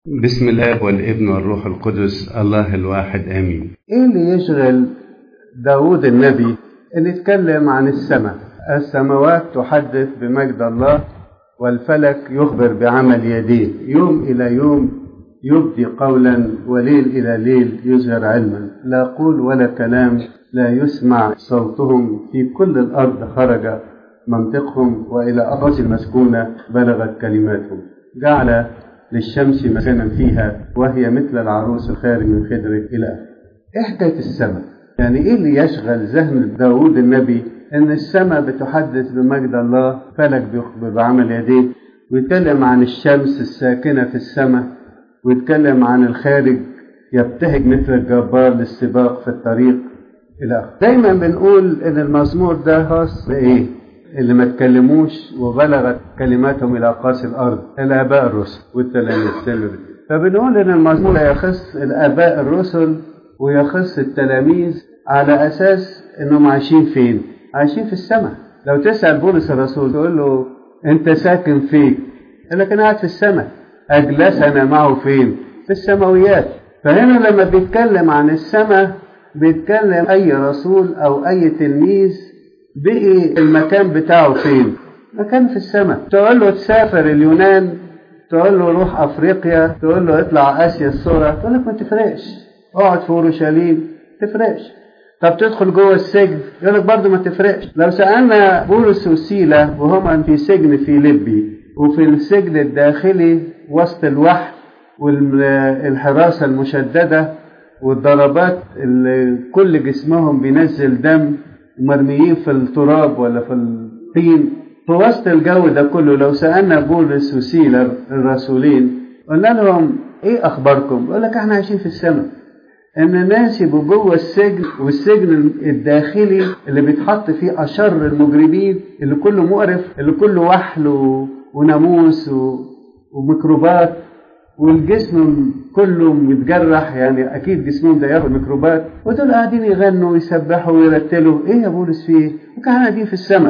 بسم الله والابن والروح القدس الله الواحد امين ايه اللي يشغل داود النبي ان يتكلم عن السماء السماوات تحدث بمجد الله والفلك يخبر بعمل يديه يوم الى يوم يبدي قولا وليل الى ليل يظهر علما لا قول ولا كلام لا يسمع صوتهم في كل الارض خرج منطقهم والى اقاصي المسكونه بلغت كلماتهم جعل للشمس مكانا فيها وهي مثل العروس الخارج من خدره الى اخره. ايه حكايه السماء؟ يعني ايه اللي يشغل ذهن داوود النبي ان السماء بتحدث بمجد الله فلك بيخبر بعمل يديه ويتكلم عن الشمس الساكنه في السماء ويتكلم عن الخارج يبتهج مثل الجبار للسباق في الطريق الى اخره. دايما بنقول ان المزمور ده خاص بايه؟ اللي ما تكلموش وبلغت كلماتهم الى اقاصي الارض الاباء الرسل والتلاميذ فبنقول ان المزمور يخص الاباء الرسل ويخص التلاميذ على اساس انهم عايشين فين؟ عايشين في السماء لو تسال بولس الرسول تقول له انت ساكن فين؟ يقول لك انا قاعد في السماء اجلسنا معه فين؟ في السماويات فهنا لما بيتكلم عن السماء بيتكلم اي رسول او اي تلميذ بقي المكان بتاعه فين؟ مكان في السماء تقول له تسافر اليونان تقول له روح افريقيا تقول له اطلع اسيا الصورة تقول لك ما تفرقش اقعد في اورشليم تفرقش طب تدخل جوه السجن يقول لك برضه ما تفرقش لو سالنا بولس وسيله وهما في سجن في ليبي وفي السجن الداخلي وسط الوحل والحراسه المشدده والضربات اللي كل جسمهم بينزل دم مرميين في التراب ولا في الطين في وسط الجو ده كله لو سألنا بولس وسيلة الرسولين قلنا لهم ايه اخباركم؟ يقول لك احنا عايشين في السماء ان الناس يبقوا جوه السجن والسجن الداخلي اللي بيتحط فيه اشر المجرمين اللي كله مقرف اللي كله وحل وناموس وميكروبات والجسم كله متجرح يعني اكيد جسمهم ده ياخد ميكروبات ودول قاعدين يغنوا ويسبحوا ويرتلوا ايه يا بولس فيه؟ وكانوا قاعدين في السماء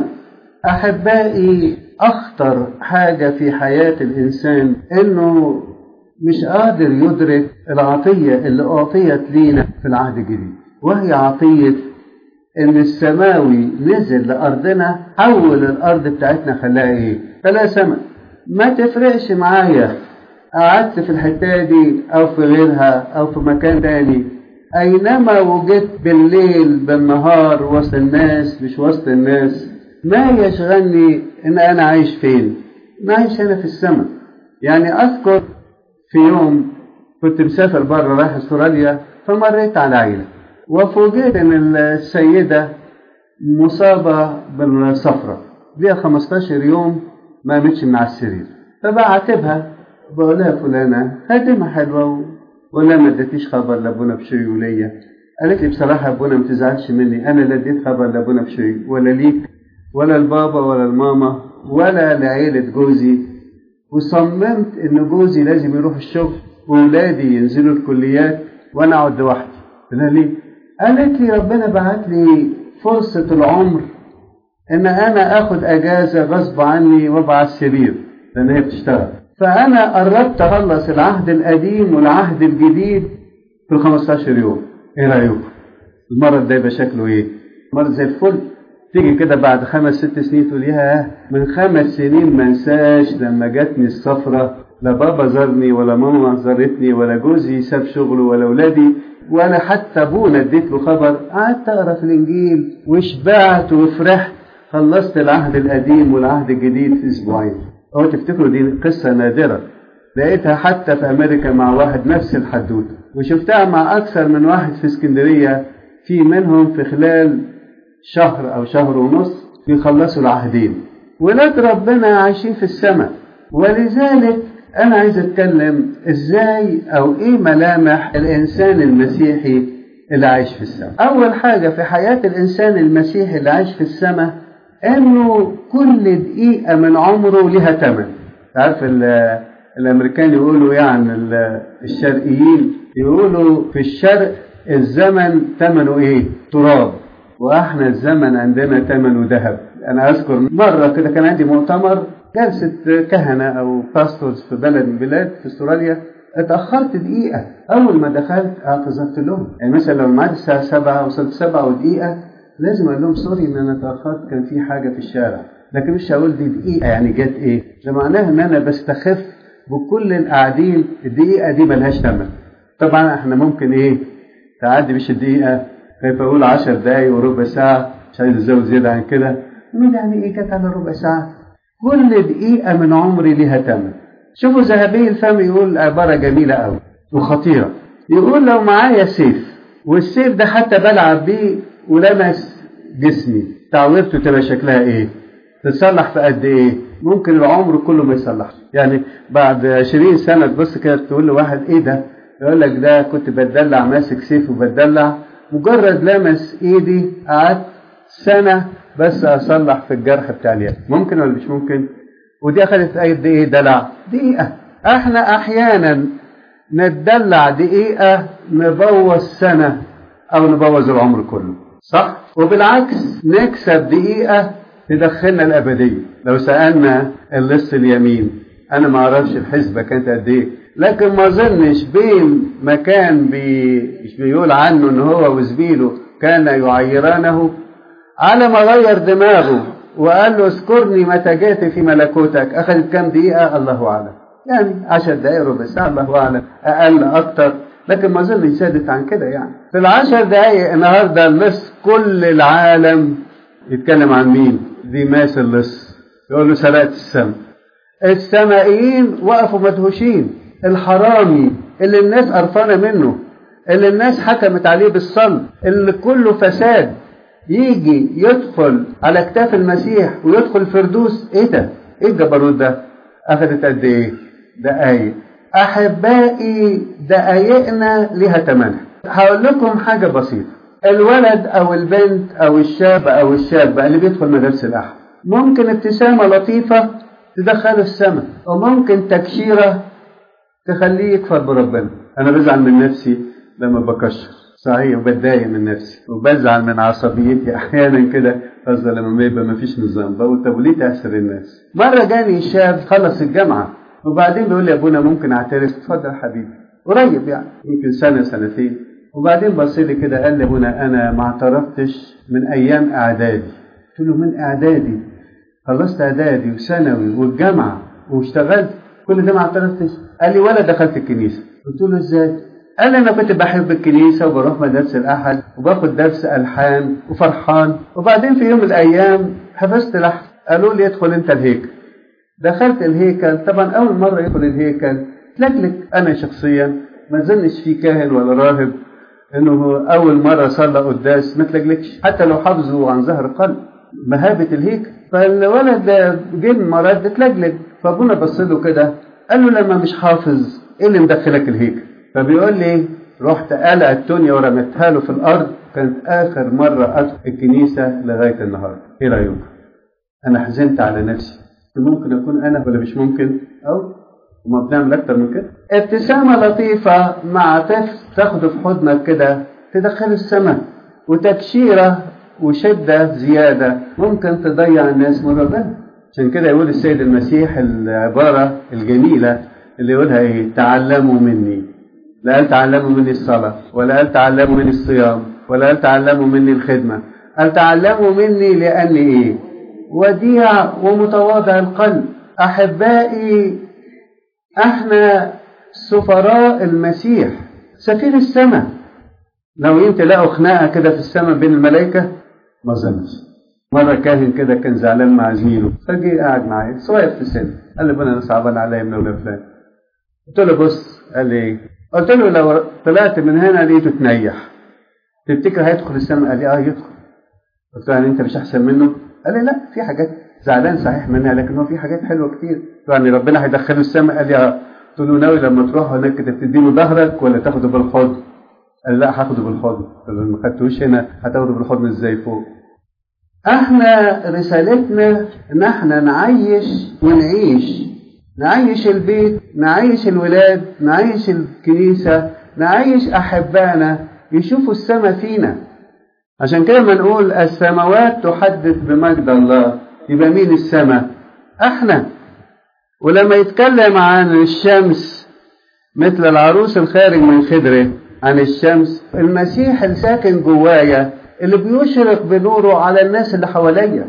احبائي اخطر حاجه في حياه الانسان انه مش قادر يدرك العطيه اللي اعطيت لينا في العهد الجديد وهي عطيه ان السماوي نزل لارضنا حول الارض بتاعتنا خلاها ايه؟ خلاها سماء ما تفرقش معايا قعدت في الحتة دي أو في غيرها أو في مكان تاني أينما وجدت بالليل بالنهار وسط الناس مش وسط الناس ما يشغلني إن أنا عايش فين أنا عايش هنا في السماء يعني أذكر في يوم كنت مسافر بره رايح استراليا فمريت على عيلة وفوجئت إن السيدة مصابة بالصفرة ليها 15 يوم ما قامتش من على السرير فبعاتبها بقول لها فلانة خادمة حلوة ولا ما اديتيش خبر لابونا بشوي وليا قالت لي بصراحة ابونا ما تزعلش مني أنا لا اديت خبر لابونا بشوي ولا ليك ولا البابا ولا الماما ولا لعيلة جوزي وصممت إن جوزي لازم يروح الشغل وولادي ينزلوا الكليات وأنا أقعد لوحدي قلت لها ليه؟ قالت لي ربنا بعت لي فرصة العمر إن أنا آخد أجازة غصب عني وأبقى على السرير لأن هي بتشتغل فأنا قربت أخلص العهد القديم والعهد الجديد في ال 15 يوم إيه رأيكم؟ المرض ده يبقى شكله إيه؟ مرض زي الفل تيجي كده بعد خمس ست سنين تقول ياه من خمس سنين ما انساش لما جاتني الصفرة لا بابا زارني ولا ماما زارتني ولا جوزي ساب شغله ولا ولادي ولا حتى ابونا اديت له خبر قعدت اقرا في الانجيل وشبعت وفرحت خلصت العهد القديم والعهد الجديد في اسبوعين هو تفتكروا دي قصة نادرة لقيتها حتى في أمريكا مع واحد نفس الحدوتة وشفتها مع أكثر من واحد في اسكندرية في منهم في خلال شهر أو شهر ونص بيخلصوا العهدين ولاد ربنا عايشين في السماء ولذلك أنا عايز أتكلم إزاي أو إيه ملامح الإنسان المسيحي اللي عايش في السماء أول حاجة في حياة الإنسان المسيحي اللي عايش في السماء انه كل دقيقه من عمره لها ثمن عارف الامريكان يقولوا يعني الشرقيين يقولوا في الشرق الزمن ثمنه ايه تراب واحنا الزمن عندنا ثمنه ذهب انا اذكر مره كده كان عندي مؤتمر جلسه كهنه او باستورز في بلد من البلاد في استراليا اتأخرت دقيقة أول ما دخلت اعتذرت لهم يعني مثلا لو الميعاد الساعة 7 وصلت 7 ودقيقة لازم أقول لهم سوري إن أنا اتأخرت كان في حاجة في الشارع لكن مش هقول دي دقيقة يعني جت إيه ده معناها إن أنا بستخف بكل القاعدين الدقيقة دي ملهاش ثمن طبعا احنا ممكن إيه تعدي مش الدقيقة كيف أقول 10 دقايق وربع ساعة مش عايز أزود زيادة عن كده نقول يعني إيه جت على ربع ساعة كل دقيقة من عمري لها ثمن شوفوا ذهبي الفم يقول عبارة جميلة أوي وخطيرة يقول لو معايا سيف والسيف ده حتى بلعب بيه ولمس جسمي تعويرته تبقى شكلها ايه تتصلح في قد ايه ممكن العمر كله ما يصلحش يعني بعد عشرين سنة تبص كده تقول لواحد ايه ده يقول لك ده كنت بتدلع ماسك سيف وبتدلع مجرد لمس ايدي قعدت سنة بس اصلح في الجرح بتاع اليد ممكن ولا مش ممكن ودي اخذت قد ايه دلع دقيقة احنا احيانا نتدلع دقيقة نبوظ سنة او نبوظ العمر كله صح وبالعكس نكسب دقيقة تدخلنا الأبدية لو سألنا اللص اليمين أنا ما أعرفش الحسبة كانت قد إيه لكن ما أظنش بين مكان بي مش بيقول عنه إن هو وزميله كان يعيرانه على ما غير دماغه وقال له اذكرني متى جئت في ملكوتك أخذت كام دقيقة الله أعلم يعني عشر دقايق ربع ساعة الله أعلم أقل أكتر لكن ما زال زادت عن كده يعني في العشر دقايق النهارده اللص كل العالم يتكلم عن مين؟ ديماس اللص يقول له سرقت السماء السمائيين وقفوا مدهوشين الحرامي اللي الناس قرفانه منه اللي الناس حكمت عليه بالصلب اللي كله فساد يجي يدخل على اكتاف المسيح ويدخل الفردوس ايه ده؟ ايه الجبروت ده؟ اخذت قد ايه؟ دقايق احبائي دقايقنا لها ثمنها هقول لكم حاجه بسيطه الولد او البنت او الشاب او الشابه اللي بيدخل مدارس الاحد ممكن ابتسامه لطيفه تدخله السماء وممكن تكشيره تخليه يكفر بربنا انا بزعل من نفسي لما بكشر صحيح وبتضايق من نفسي وبزعل من عصبيتي احيانا كده خاصه لما يبقى ما فيش نظام بقول طب وليه تاثر الناس مره جاني شاب خلص الجامعه وبعدين بيقول لي يا ابونا ممكن اعترف اتفضل يا حبيبي قريب يعني يمكن سنه سنتين وبعدين بص لي كده قال لي ابونا انا ما اعترفتش من ايام اعدادي قلت له من اعدادي خلصت اعدادي وثانوي والجامعه واشتغلت كل ده ما اعترفتش قال لي ولا دخلت الكنيسه قلت له ازاي قال لي انا كنت بحب الكنيسه وبروح مدارس الاحد وباخد درس الحان وفرحان وبعدين في يوم من الايام حفظت لحن قالوا لي ادخل انت الهيكل دخلت الهيكل طبعا اول مره يدخل الهيكل تلكلك انا شخصيا ما ظنش في كاهن ولا راهب انه اول مره صلى قداس ما تلجلكش حتى لو حافظه عن ظهر قلب مهابه الهيكل فالولد ده جه المرات ده اتلجلج فابونا بص له كده قال له لما مش حافظ ايه اللي مدخلك الهيكل فبيقول لي رحت قلع التونيا ورميتها له في الارض كانت اخر مره ادخل الكنيسه لغايه النهارده ايه رايكم انا حزنت على نفسي ممكن اكون انا ولا مش ممكن او وما بنعمل اكتر من كده ابتسامه لطيفه مع طفل تاخده في حضنك كده تدخله السماء وتكشيره وشده زياده ممكن تضيع الناس من ربنا عشان كده يقول السيد المسيح العباره الجميله اللي يقولها ايه تعلموا مني لا قال تعلموا مني الصلاه ولا قال تعلموا مني الصيام ولا قال تعلموا مني الخدمه قال تعلموا مني لاني ايه وديع ومتواضع القلب احبائي احنا سفراء المسيح سفير السماء لو انت لقوا خناقه كده في السماء بين الملائكه ما ظنش مره كاهن كده كان زعلان مع زميله فجي قاعد معايا صغير في السن قال لي ابونا انا صعبان عليا من اولاد فلان قلت له بص قال لي ايه قلت له لو طلعت من هنا لقيته تنيح تفتكر هيدخل السماء قال لي اه يدخل قلت له يعني انت مش احسن منه قال لي لا في حاجات زعلان صحيح منها لكن هو في حاجات حلوه كتير يعني ربنا هيدخله السماء قال لي اه قلت له ناوي لما تروح هناك تديله ظهرك ولا تاخده بالحضن قال لا هاخده بالحضن قلت له ما خدتوش هنا هتاخده بالحضن ازاي فوق احنا رسالتنا ان احنا نعيش ونعيش نعيش البيت نعيش الولاد نعيش الكنيسة نعيش أحبانا يشوفوا السماء فينا عشان كده ما نقول السماوات تحدث بمجد الله يبقى مين السماء احنا ولما يتكلم عن الشمس مثل العروس الخارج من خدره عن الشمس المسيح الساكن جوايا اللي بيشرق بنوره على الناس اللي حواليا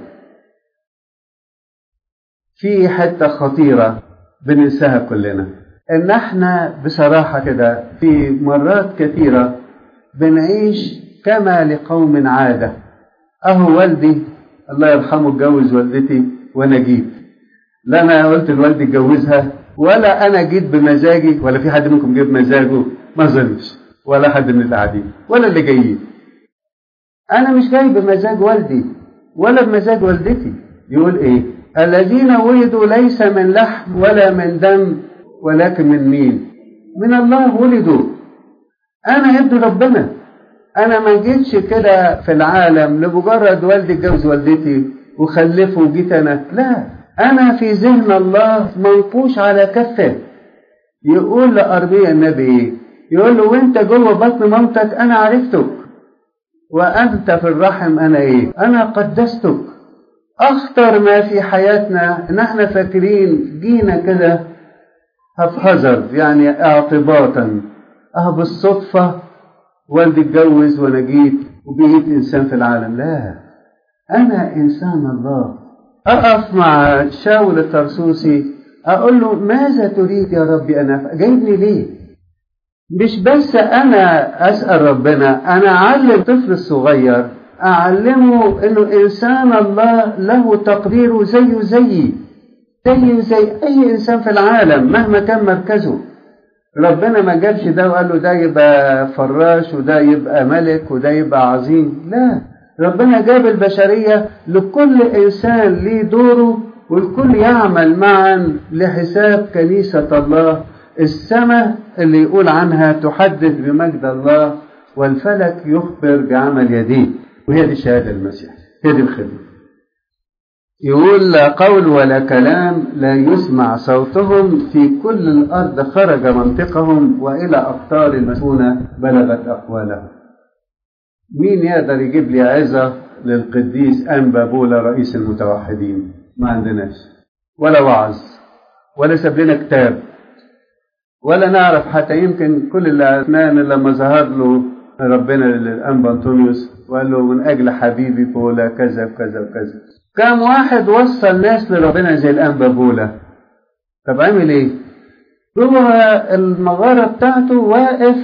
في حتة خطيرة بننساها كلنا ان احنا بصراحة كده في مرات كثيرة بنعيش كما لقوم عادة اهو والدي الله يرحمه اتجوز والدتي وانا جيت لا انا قلت لوالدي اتجوزها ولا انا جيت بمزاجي ولا في حد منكم جه بمزاجه ما اظنش ولا حد من القاعدين ولا اللي جايين انا مش جاي بمزاج والدي ولا بمزاج والدتي يقول ايه الذين ولدوا ليس من لحم ولا من دم ولكن من مين من الله ولدوا انا ابن ربنا انا ما جيتش كده في العالم لمجرد والدي اتجوز والدتي وخلفه وجيت انا لا انا في ذهن الله منقوش على كفه يقول لأرميا النبي ايه يقول له وانت جوه بطن مامتك انا عرفتك وانت في الرحم انا ايه انا قدستك اخطر ما في حياتنا ان احنا فاكرين جينا كده هفهزر يعني اعتباطا اه بالصدفة والدي اتجوز وانا جيت وبقيت انسان في العالم لا انا انسان الله اقف مع شاول الترسوسي اقول له ماذا تريد يا ربي انا جايبني ليه مش بس انا اسال ربنا انا اعلم الطفل الصغير اعلمه انه انسان الله له تقديره زيه زيي زيه زي اي انسان في العالم مهما كان مركزه ربنا ما جابش ده وقال له ده يبقى فراش وده يبقى ملك وده يبقى عظيم لا ربنا جاب البشرية لكل إنسان ليه دوره والكل يعمل معا لحساب كنيسة الله السماء اللي يقول عنها تحدث بمجد الله والفلك يخبر بعمل يديه وهي دي شهادة المسيح هي دي الخدمة يقول لا قول ولا كلام لا يسمع صوتهم في كل الأرض خرج منطقهم وإلى أقطار المسكونة بلغت أقوالهم مين يقدر يجيب لي عظة للقديس أنبا بولا رئيس المتوحدين ما عندناش ولا وعظ ولا ساب لنا كتاب ولا نعرف حتى يمكن كل اللي عرفناه لما ظهر له ربنا للأنبا أنطونيوس وقال له من أجل حبيبي بولا كذا وكذا وكذا كم واحد وصل ناس لربنا زي الأنبا بولا طب عمل إيه؟ جوه المغارة بتاعته واقف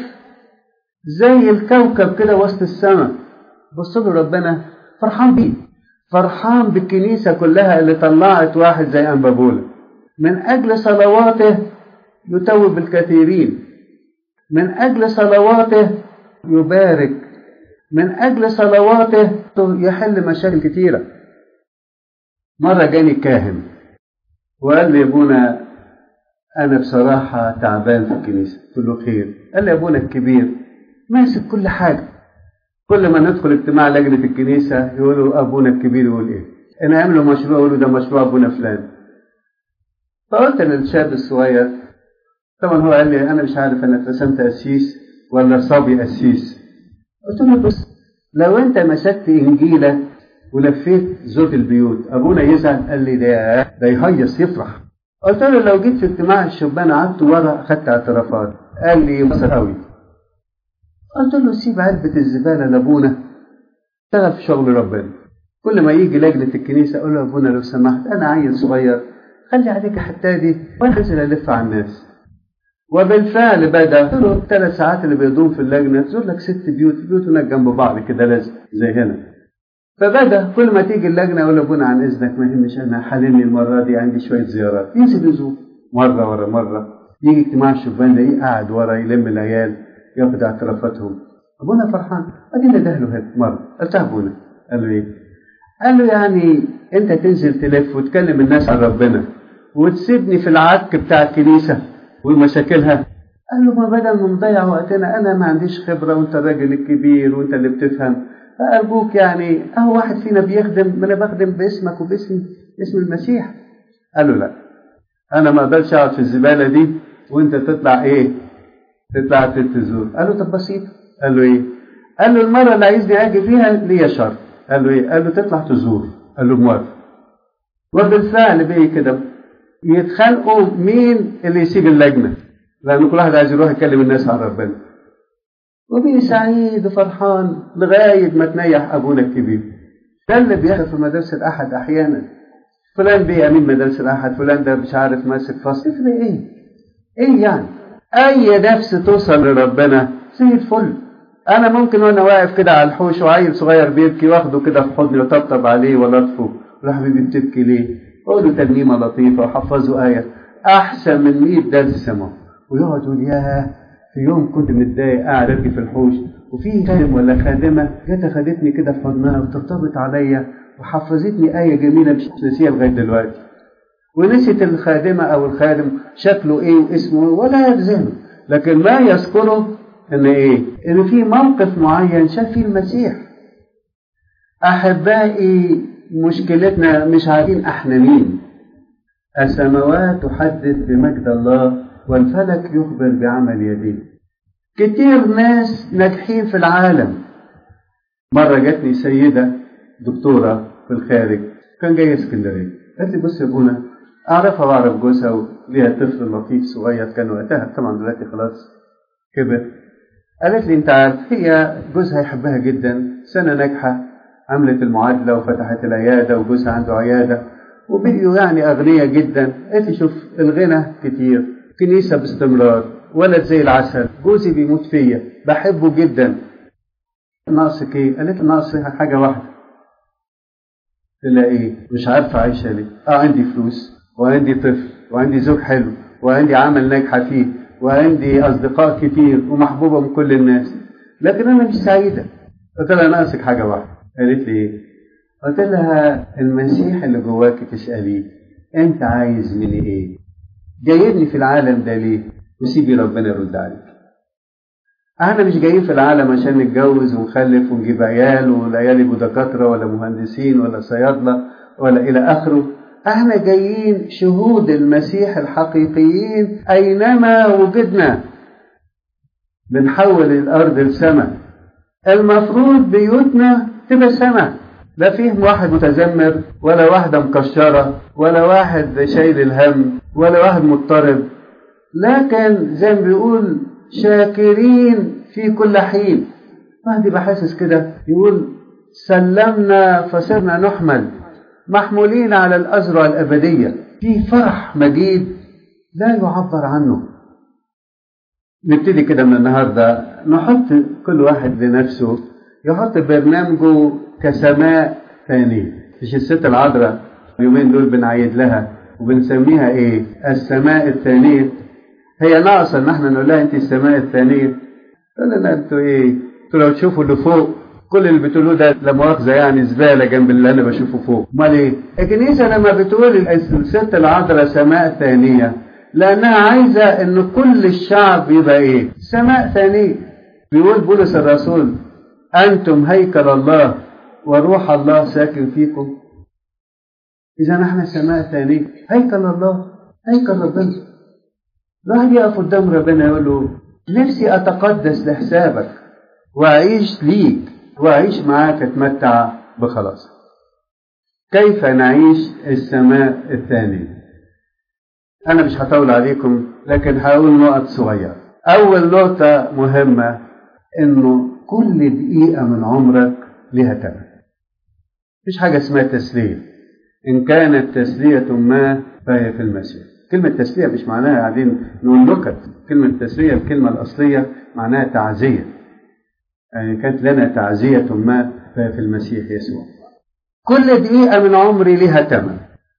زي الكوكب كده وسط السماء بص له ربنا فرحان بيه فرحان بالكنيسة كلها اللي طلعت واحد زي أنبا بولا من أجل صلواته يتوب الكثيرين من أجل صلواته يبارك من أجل صلواته يحل مشاكل كتيرة مرة جاني كاهن وقال لي يا ابونا أنا بصراحة تعبان في الكنيسة قلت له خير قال لي يا ابونا الكبير ماسك كل حاجة كل ما ندخل اجتماع لجنة الكنيسة يقولوا أبونا الكبير يقول إيه أنا أعملوا مشروع يقولوا ده مشروع أبونا فلان فقلت للشاب الصغير طبعا هو قال لي أنا مش عارف أنا اترسمت قسيس ولا صبي قسيس قلت له بص لو أنت مسكت إنجيلك ولفيت زوج البيوت أبونا يزعل قال لي ده ده يهيص يفرح قلت له لو جيت في اجتماع الشبان قعدت ورا أخدت اعترافات قال لي مصر قوي قلت له سيب علبة الزبالة لأبونا اشتغل في شغل ربنا كل ما يجي لجنة الكنيسة أقول له أبونا لو سمحت أنا عيل صغير خلي عليك حتى دي وأنا أنزل ألف على الناس وبالفعل بدأ قلت له الثلاث ساعات اللي بيقضون في اللجنة تزور لك ست بيوت بيوت هناك جنب بعض كده لازم زي هنا فبدأ كل ما تيجي اللجنة أقول لأبونا عن إذنك ما يهمش أنا حاليا المرة دي عندي شوية زيارات ينزل يزور مرة ورا مرة يجي اجتماع الشبان ده قاعد ورا يلم العيال ياخد اعترافاتهم ابونا فرحان ادينا ده له هيك مره قلت ابونا قال له ايه؟ قال له يعني انت تنزل تلف وتكلم الناس عن ربنا وتسيبني في العك بتاع الكنيسه ومشاكلها قال له ما بدل ما نضيع وقتنا انا ما عنديش خبره وانت الراجل الكبير وانت اللي بتفهم فارجوك يعني اهو واحد فينا بيخدم ما انا بخدم باسمك وباسم اسم المسيح قال له لا انا ما اقدرش اقعد في الزباله دي وانت تطلع ايه تطلع تزور قال له طب بسيط قال له ايه قال له المره اللي عايزني اجي فيها ليا شرط قال له ايه قال له تطلع تزور قال له موافق وبالفعل بيه كده يتخانقوا مين اللي يسيب اللجنه لأن كل واحد عايز يروح يكلم الناس عن ربنا وبيه سعيد وفرحان لغاية ما تنيح أبونا الكبير ده اللي بيحصل في مدارس الأحد أحيانا فلان بيه أمين مدارس الأحد فلان ده مش عارف ماسك فصل يفرق إيه؟ إيه يعني؟ أي نفس توصل لربنا زي الفل أنا ممكن وأنا واقف كده على الحوش وعيل صغير بيبكي واخده كده في حضني وطبطب عليه ولطفه ولا حبيبي بتبكي ليه؟ أقول له ترنيمة لطيفة وحفظه آية أحسن من 100 درس سماء ويقعد يقول ياه في يوم كنت متضايق قاعد ابكي في الحوش وفي خادم ولا خادمه جت اخدتني كده في حضنها وترتبط عليا وحفظتني ايه جميله مش ناسيها لغايه دلوقتي ونسيت الخادمه او الخادم شكله ايه واسمه ولا يلزمه لكن ما يذكره ان ايه؟ ان في موقف معين شاف فيه المسيح احبائي مشكلتنا مش عارفين احنا مين السماوات تحدث بمجد الله والفلك يخبر بعمل يديه كتير ناس ناجحين في العالم مرة جاتني سيدة دكتورة في الخارج كان جاي اسكندرية قالت لي بص يا ابونا أعرفها وأعرف جوزها وليها طفل لطيف صغير كان وقتها طبعا دلوقتي خلاص كبر قالت لي أنت عارف هي جوزها يحبها جدا سنة ناجحة عملت المعادلة وفتحت العيادة وجوزها عنده عيادة وبقيوا يعني أغنياء جدا قالت لي شوف الغنى كتير كنيسة باستمرار ولد زي العسل جوزي بيموت فيا بحبه جدا ناقصك ايه؟ قالت لي ناقص حاجة واحدة قلت لها ايه؟ مش عارفة عايشة ليه؟ اه عندي فلوس وعندي طفل وعندي زوج حلو وعندي عمل ناجحة فيه وعندي أصدقاء كتير ومحبوبة من كل الناس لكن أنا مش سعيدة قلت لها ناقصك حاجة واحدة قالت لي ايه؟ قلت لها المسيح اللي جواك تسأليه أنت عايز مني ايه؟ جايبني في العالم ده ليه؟ وسيبي ربنا يرد عليك. احنا مش جايين في العالم عشان نتجوز ونخلف ونجيب عيال والعيال يبقوا دكاتره ولا مهندسين ولا صيادله ولا الى اخره. احنا جايين شهود المسيح الحقيقيين اينما وجدنا. بنحول الارض لسماء. المفروض بيوتنا تبقى سماء. لا فيه واحد متذمر ولا واحده مكشره ولا واحد شايل الهم ولا واحد مضطرب لكن زي ما بيقول شاكرين في كل حين واحد يبقى حاسس كده يقول سلمنا فصرنا نحمل محمولين على الأزرع الأبدية في فرح مجيد لا يعبر عنه نبتدي كده من النهاردة نحط كل واحد لنفسه يحط برنامجه كسماء ثانية مش الست العذراء اليومين دول بنعيد لها وبنسميها ايه السماء الثانية هي ناقصة ان احنا نقول لها انت السماء الثانية تقول لنا انتوا ايه انتوا لو تشوفوا اللي فوق كل اللي بتقولوه ده لا مؤاخذة يعني زبالة جنب اللي انا بشوفه فوق امال ايه الكنيسة لما بتقول الست العذراء سماء ثانية لانها عايزة ان كل الشعب يبقى ايه سماء ثانية بيقول بولس الرسول انتم هيكل الله وروح الله ساكن فيكم إذا نحن سماء ثانية هيكل الله هيكل ربنا الواحد يقف قدام ربنا يقول له نفسي أتقدس لحسابك وأعيش ليك وأعيش معاك أتمتع بخلاصك كيف نعيش السماء الثانية أنا مش هطول عليكم لكن هقول نقط صغيرة أول نقطة مهمة إنه كل دقيقة من عمرك لها ثمن مفيش حاجة اسمها تسلية إن كانت تسلية ما فهي في المسيح كلمة تسلية مش معناها قاعدين نقول نكت كلمة تسلية الكلمة الأصلية معناها تعزية يعني كانت لنا تعزية ما فهي في المسيح يسوع كل دقيقة من عمري لها ثمن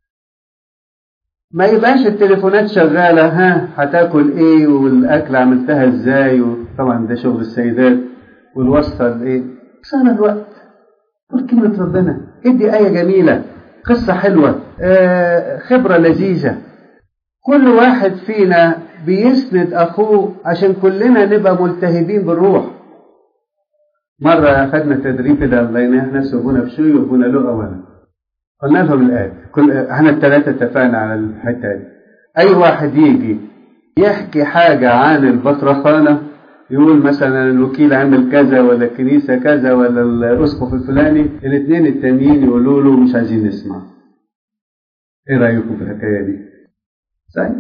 ما يبقاش التليفونات شغالة ها هتاكل ايه والاكل عملتها ازاي وطبعا ده شغل السيدات والواسطة ايه صار الوقت قول كلمة ربنا ادي آية جميلة قصة حلوة آه خبرة لذيذة كل واحد فينا بيسند أخوه عشان كلنا نبقى ملتهبين بالروح مرة أخذنا تدريب كده لقينا احنا أبونا بشوي وأبونا له أولا قلنا لهم الآية كل احنا الثلاثة اتفقنا على الحتة دي أي واحد يجي يحكي حاجة عن البطرخانة يقول مثلا الوكيل عمل كذا ولا الكنيسة كذا ولا الأسقف الفلاني الاثنين التانيين يقولوا له مش عايزين نسمع ايه رأيكم في الحكاية دي؟ صحيح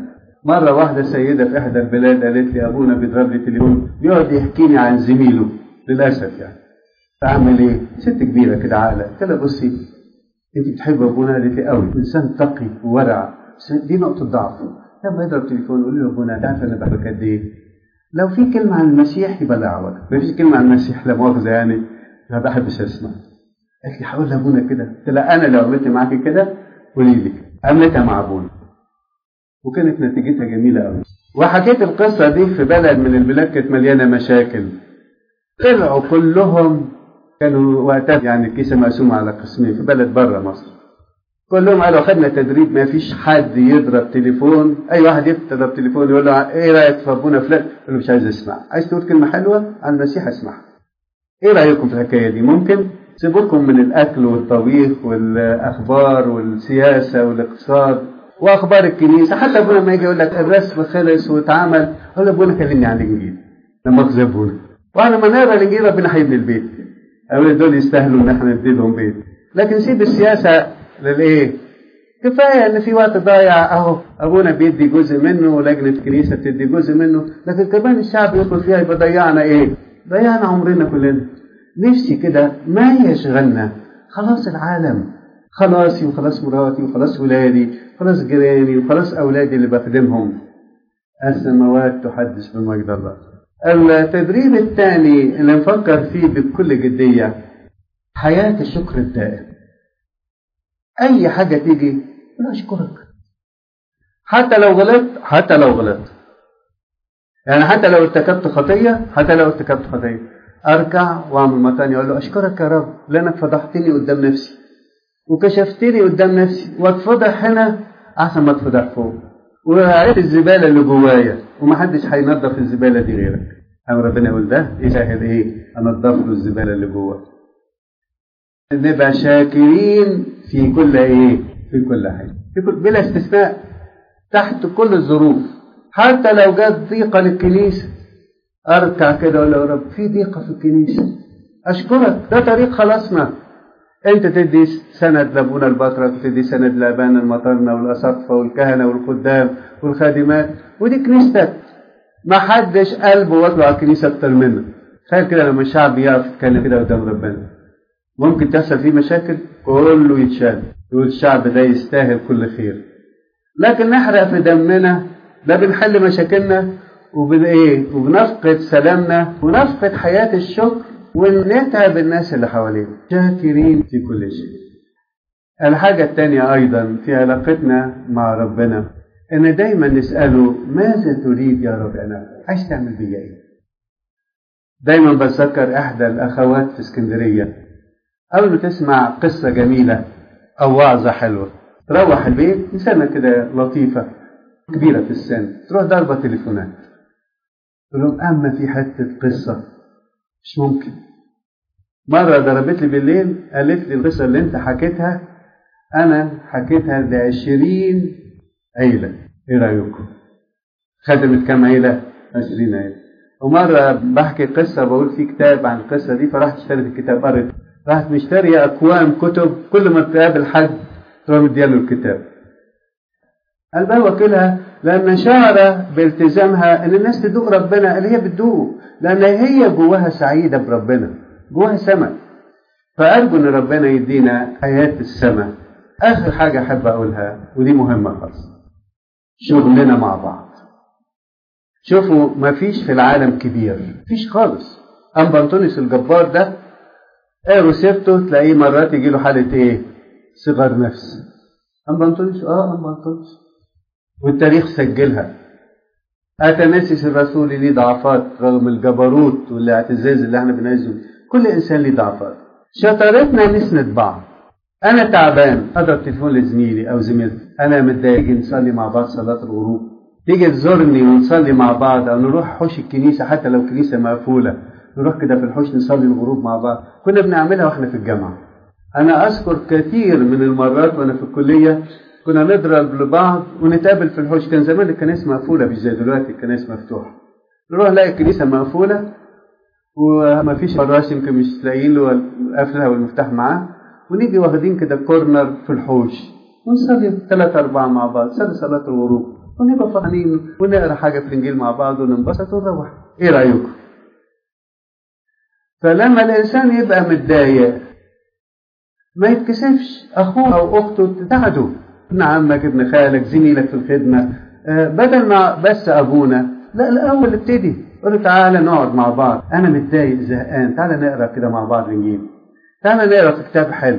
مرة واحدة سيدة في إحدى البلاد قالت لي أبونا بيضرب لي تليفون بيقعد يحكي لي عن زميله للأسف يعني فأعمل إيه؟ ست كبيرة كده عاقلة قلت لها بصي أنت بتحب أبونا قالت لي قوي إنسان تقي وورع دي نقطة ضعف لما يضرب تليفون يقول له أبونا أنت عارف أنا بحبك قد إيه؟ لو في كلمة عن المسيح يبقى لا عوض ما فيش كلمة عن المسيح لا مؤاخذة يعني ما بحبش أسمع قالت لي هقول لأبونا كده قلت لها أنا لو عملت معاكي كده قولي لي عملتها مع أبونا وكانت نتيجتها جميلة قوي وحكيت القصة دي في بلد من البلاد كانت مليانة مشاكل طلعوا كلهم كانوا وقتها يعني الكيسة مقسومة على قسمين في بلد بره مصر كلهم قالوا خدنا تدريب ما فيش حد يضرب تليفون اي واحد يضرب تليفون يقول له ايه رايك في ابونا فلان يقول له مش عايز اسمع عايز تقول كلمه حلوه عن المسيح اسمعها ايه رايكم في الحكايه دي ممكن سيبوكم من الاكل والطبيخ والاخبار والسياسه والاقتصاد واخبار الكنيسه حتى ابونا ما يجي يقول لك الرسم خلص واتعمل اقول ابونا كلمني عن الانجيل لما اخذ ابونا واحنا لما نقرا الانجيل ربنا هيبني البيت اولاد دول يستاهلوا ان احنا ندي لهم بيت لكن سيب السياسه للايه؟ كفايه ان في وقت ضايع اهو ابونا بيدي جزء منه ولجنه الكنيسه بتدي جزء منه لكن كمان الشعب يدخل فيها يبقى ضيعنا ايه؟ ضيعنا عمرنا كلنا نفسي كده ما يشغلنا خلاص العالم خلاصي وخلاص مراتي وخلاص ولادي وخلاص جيراني وخلاص اولادي اللي بخدمهم السماوات تحدث بمجد الله التدريب الثاني اللي نفكر فيه بكل جديه حياه الشكر الدائم اي حاجه تيجي انا اشكرك حتى لو غلطت حتى لو غلطت يعني حتى لو ارتكبت خطيه حتى لو ارتكبت خطيه اركع واعمل مره ثانيه اقول له اشكرك يا رب لانك فضحتني قدام نفسي وكشفتني قدام نفسي واتفضح هنا احسن ما اتفضح فوق وعرفت الزباله اللي جوايا ومحدش هينظف الزباله دي غيرك قام ربنا يقول ده يسهل ايه انضف له الزباله اللي جواه نبقى شاكرين في كل ايه في كل حاجه في كل بلا استثناء تحت كل الظروف حتى لو جت ضيقه للكنيسه اركع كده اقول يا رب في ضيقه في الكنيسه اشكرك ده طريق خلاصنا انت تدي سند لابونا البطرك وتدي سند لابانا المطرنه والاساقفه والكهنه والخدام والخادمات ودي كنيستك ما حدش قلبه واكله على الكنيسه اكتر منك تخيل كده لما الشعب يقف يتكلم كده قدام ربنا ممكن تحصل فيه مشاكل كله يتشال يقول الشعب ده يستاهل كل خير لكن نحرق في دمنا لا بنحل مشاكلنا وبن ايه وبنفقد سلامنا ونفقد حياه الشكر ونتعب الناس اللي حوالينا شاكرين في كل شيء الحاجة الثانية أيضا في علاقتنا مع ربنا إن دايما نسأله ماذا تريد يا رب أنا عايز تعمل بيا إيه دايما بتذكر إحدى الأخوات في اسكندرية أول ما تسمع قصة جميلة أو وعظة حلوة تروح البيت إنسانة كده لطيفة كبيرة في السن تروح ضربة تليفونات تقول لهم أما في حتة قصة مش ممكن مرة ضربت لي بالليل قالت لي القصة اللي أنت حكيتها أنا حكيتها لعشرين عيلة إيه رأيكم؟ خدمت كام عيلة؟ عشرين عيلة ومرة بحكي قصة بقول في كتاب عن القصة دي فرحت اشتريت الكتاب قريت راحت مشترية أكوام كتب كل ما تقابل حد تروح مدياله الكتاب قلبها وكيلها لأن شعر بالتزامها إن الناس تدوق ربنا اللي هي بتدوق لأن هي جواها سعيدة بربنا جواها سماء فأرجو إن ربنا يدينا حياة السماء آخر حاجة أحب أقولها ودي مهمة خالص شغلنا مع بعض شوفوا ما فيش في العالم كبير فيش خالص أم أنطونيوس الجبار ده قالوا سيرته تلاقيه مرات يجي له حالة إيه؟ صغر نفس أم أنطونيوس آه أم أنطونيوس والتاريخ سجلها أتناسيس الرسول ليه ضعفات رغم الجبروت والاعتزاز اللي احنا بنعزه كل إنسان ليه ضعفات شطارتنا نسند بعض أنا تعبان أضرب تليفون لزميلي أو زميلتي أنا متضايق نصلي مع بعض صلاة الغروب تيجي تزورني ونصلي مع بعض أو نروح حوش الكنيسة حتى لو كنيسة مقفولة نروح كده في الحوش نصلي الغروب مع بعض كنا بنعملها واحنا في الجامعة أنا أذكر كثير من المرات وأنا في الكلية كنا نضرب لبعض ونتقابل في الحوش كان زمان الكنائس مقفولة مش زي دلوقتي الكنائس مفتوحة نروح نلاقي الكنيسة مقفولة وما فيش فراش يمكن مش لاقيين له القفلة والمفتاح معاه ونيجي واخدين كده كورنر في الحوش ونصلي ثلاثة أربعة مع بعض نصلي صلاة الغروب ونبقى فرحانين ونقرا حاجه في الانجيل مع بعض وننبسط ونروح ايه رايكم فلما الانسان يبقى متضايق ما يتكسفش اخوه او اخته تساعده ابن عمك ابن خالك زميلك في الخدمه آه بدل ما بس ابونا لا الاول ابتدي قول له تعالى نقعد مع بعض انا متضايق زهقان تعالى نقرا كده مع بعض الانجيل تعالى نقرا في كتاب حلو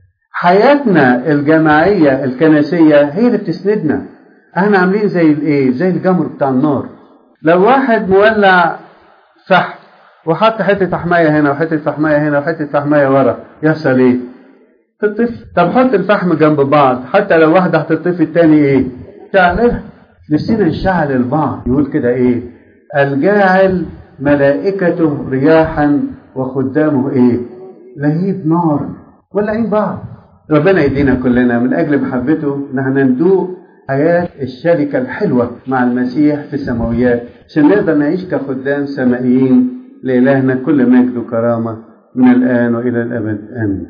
حياتنا الجماعيه الكنسيه هي اللي بتسندنا احنا عاملين زي الايه زي الجمر بتاع النار لو واحد مولع فحم وحط حته فحمايه هنا وحته فحمايه هنا وحته فحمايه ورا يحصل ايه تطفي طب حط الفحم جنب بعض حتى لو واحده هتطفي التاني ايه تعملها نفسنا نشعل البعض يقول كده ايه الجاعل ملائكته رياحا وخدامه ايه لهيب نار ولعين بعض ربنا يدينا كلنا من اجل محبته ان احنا ندوق حياة الشركة الحلوة مع المسيح في السماويات عشان نقدر نعيش كخدام سمائيين لإلهنا كل مجد وكرامة من الآن وإلى الأبد آمين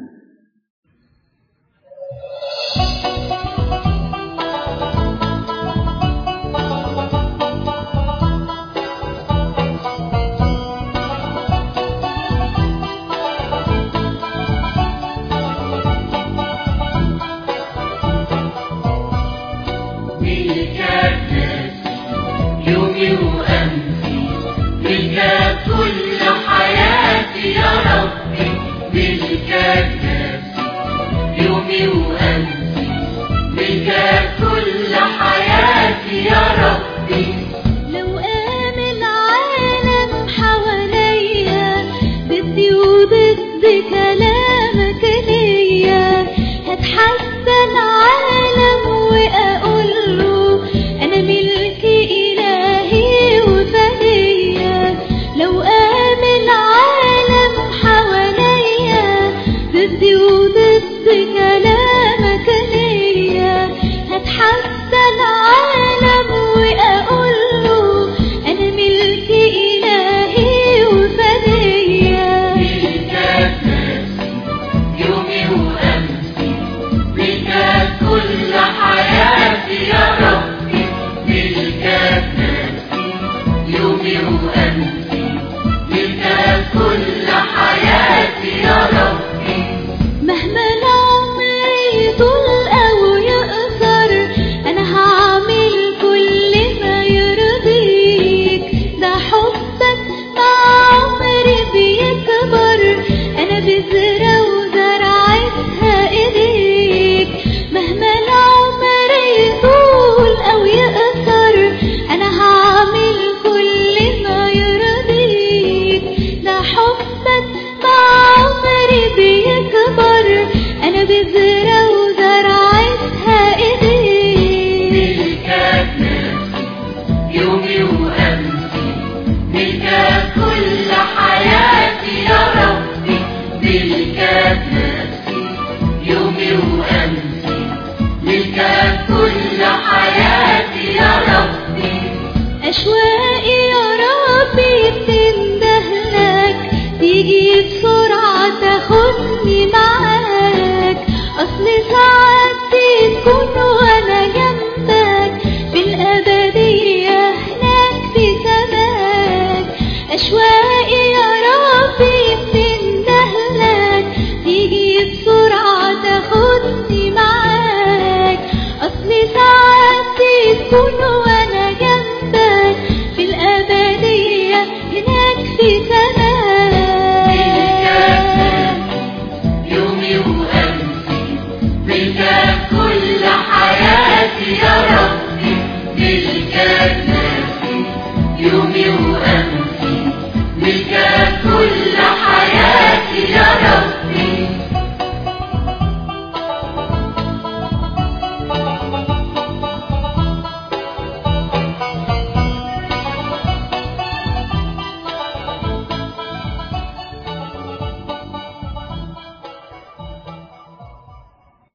أشواق